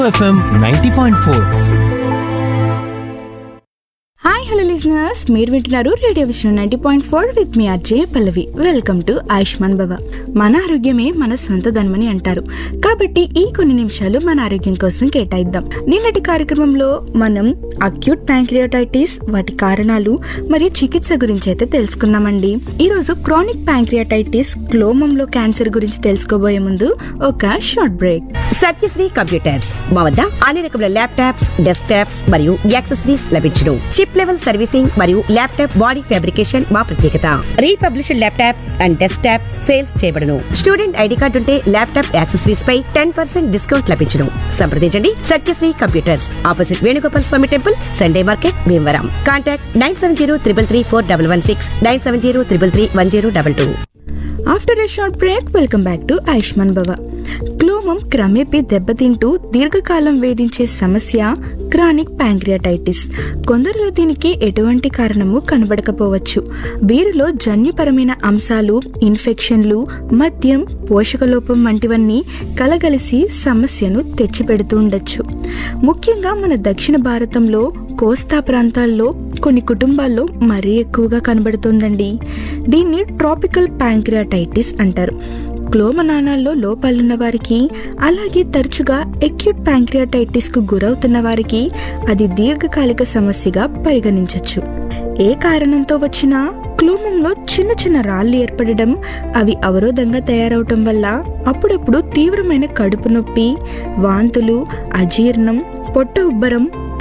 FM ninety point four hi hello listeners మీరు వింటున్నారు radio విషయం ninety point four with me Ajay Pallavi welcome to Ayushman Bhava మన ఆరోగ్యమే మన సొంత ధనమని అంటారు కాబట్టి ఈ కొన్ని నిమిషాలు మన ఆరోగ్యం కోసం కేటాయిద్దాం నిన్నటి కార్యక్రమంలో మనం అక్యూట్ ప్యాంక్రియాటైటిస్ వాటి కారణాలు మరియు చికిత్స గురించి అయితే తెలుసుకున్నామండి ఈ రోజు క్రానిక్ ప్యాంక్రియాటైటిస్ క్లోమంలో క్యాన్సర్ గురించి తెలుసుకోబోయే ముందు ఒక షార్ట్ బ్రేక్ సత్యశ్రీ కంప్యూటర్స్ మా వద్ద అన్ని రకముల ల్యాప్టాప్స్ డెస్క్టాప్స్ మరియు యాక్సెసరీస్ లభించును చిప్ లెవెల్ సర్వీసింగ్ మరియు ల్యాప్టాప్ బాడీ ఫ్యాబ్రికేషన్ మా ప్రత్యేకత republished laptops and desktops sales చేయబడును స్టూడెంట్ ఐడి కార్డు ఉంటే ల్యాప్టాప్ యాక్సెసరీస్ పై టెన్ పర్సెంట్ డిస్కౌంట్ లభించును సంప్రదించండి Satyasri computers opposite Venugopal Swamy temple Sunday market Bhimavaram contact nine seven zero triple three four double one six nine seven zero triple three one zero double two after a short break welcome back to Ayushman Bhava క్లోమం క్రమేపీ దెబ్బతింటూ దీర్ఘకాలం వేధించే సమస్య chronic pancreatitis కొందరిలో దీనికి ఎటువంటి కారణము కనబడకపోవచ్చు వీరిలో జన్యుపరమైన అంశాలు ఇన్ఫెక్షన్లు మద్యం పోషకలోపం వంటివన్నీ కలగలిసి సమస్యను తెచ్చిపెడుతూ ఉండొచ్చు ముఖ్యంగా మన దక్షిణ భారతంలో కోస్తా ప్రాంతాల్లో కొన్ని కుటుంబాల్లో మరీ ఎక్కువగా కనబడుతుందండి దీన్ని ట్రాపికల్ ప్యాంక్రియాటైటిస్ అంటారు క్లోమనానాల్లో లోపాలున్న వారికి అలాగే తరచుగా ఎక్యూట్ ప్యాంక్రియాటైటిస్ కు గురవుతున్న వారికి అది దీర్ఘకాలిక సమస్యగా పరిగణించవచ్చు ఏ కారణంతో వచ్చినా క్లోమంలో చిన్న చిన్న రాళ్ళు ఏర్పడడం అవి అవరోధంగా తయారవటం వల్ల అప్పుడప్పుడు తీవ్రమైన కడుపు నొప్పి వాంతులు అజీర్ణం పొట్ట ఉబ్బరం